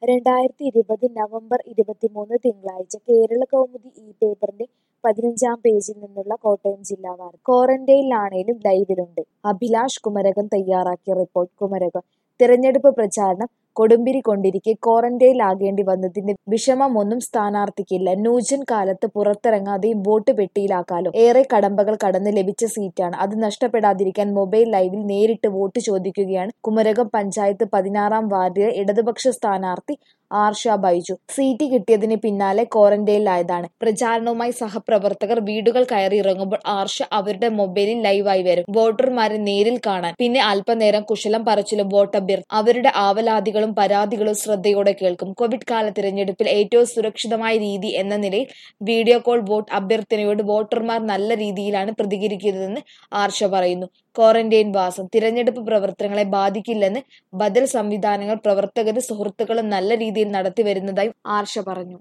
രണ്ടായിരത്തി ഇരുപത് നവംബർ ഇരുപത്തിമൂന്ന് തിങ്കളാഴ്ച കേരള കൗമുദി ഈ പേപ്പറിന്റെ പതിനഞ്ചാം പേജിൽ നിന്നുള്ള കോട്ടയം ജില്ലാ വാർത്ത ക്വാറന്റൈനിലാണേലും ലൈവിലുണ്ട് അഭിലാഷ് കുമരകം തയ്യാറാക്കിയ റിപ്പോർട്ട് കുമരകം തിരഞ്ഞെടുപ്പ് പ്രചാരണം കൊടുമ്പിരി കൊണ്ടിരിക്കെ ക്വാറന്റൈനിലാകേണ്ടി വന്നതിന്റെ വിഷമമൊന്നും സ്ഥാനാർത്ഥിക്കില്ല ന്യൂജൻ കാലത്ത് പുറത്തിറങ്ങാതെയും വോട്ട് പെട്ടിയിലാക്കാലോ ഏറെ കടമ്പകൾ കടന്ന് ലഭിച്ച സീറ്റാണ് അത് നഷ്ടപ്പെടാതിരിക്കാൻ മൊബൈൽ ലൈവിൽ നേരിട്ട് വോട്ട് ചോദിക്കുകയാണ് കുമരകം പഞ്ചായത്ത് പതിനാറാം വാർഡിലെ ഇടതുപക്ഷ സ്ഥാനാർത്ഥി ആർഷ ബൈജു സീറ്റ് കിട്ടിയതിന് പിന്നാലെ ക്വാറന്റൈനിലായതാണ് പ്രചാരണവുമായി സഹപ്രവർത്തകർ വീടുകൾ കയറി ഇറങ്ങുമ്പോൾ ആർഷ അവരുടെ മൊബൈലിൽ ലൈവായി വരും വോട്ടർമാരെ നേരിൽ കാണാൻ പിന്നെ അല്പനേരം കുശലം പറച്ചിലും വോട്ടഭ്യർ അവരുടെ ആവലാതികളും പരാതികളും ശ്രദ്ധയോടെ കേൾക്കും കോവിഡ് കാല തിരഞ്ഞെടുപ്പിൽ ഏറ്റവും സുരക്ഷിതമായ രീതി എന്ന നിലയിൽ വീഡിയോ കോൾ വോട്ട് അഭ്യർത്ഥനയോട് വോട്ടർമാർ നല്ല രീതിയിലാണ് പ്രതികരിക്കുന്നതെന്ന് ആർഷ പറയുന്നു ക്വാറന്റൈൻ വാസം തിരഞ്ഞെടുപ്പ് പ്രവർത്തനങ്ങളെ ബാധിക്കില്ലെന്ന് ബദൽ സംവിധാനങ്ങൾ പ്രവർത്തകരും സുഹൃത്തുക്കളും നല്ല രീതിയിൽ നടത്തി വരുന്നതായും ആർഷ പറഞ്ഞു